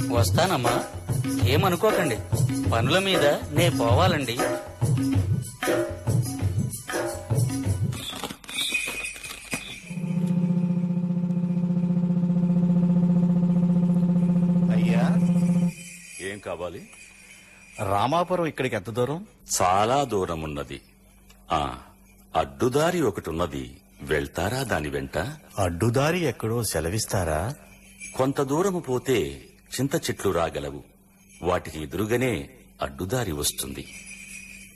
వస్తానమ్మా ఏమనుకోకండి పనుల మీద నే పోవాలండి అయ్యా ఏం కావాలి రామాపురం ఇక్కడికి ఎంత దూరం చాలా దూరం ఉన్నది ఆ అడ్డుదారి ఒకటి ఉన్నది వెళ్తారా దాని వెంట అడ్డుదారి ఎక్కడో సెలవిస్తారా కొంత దూరము పోతే చింత చెట్లు రాగలవు వాటికి ఎదురుగానే అడ్డుదారి వస్తుంది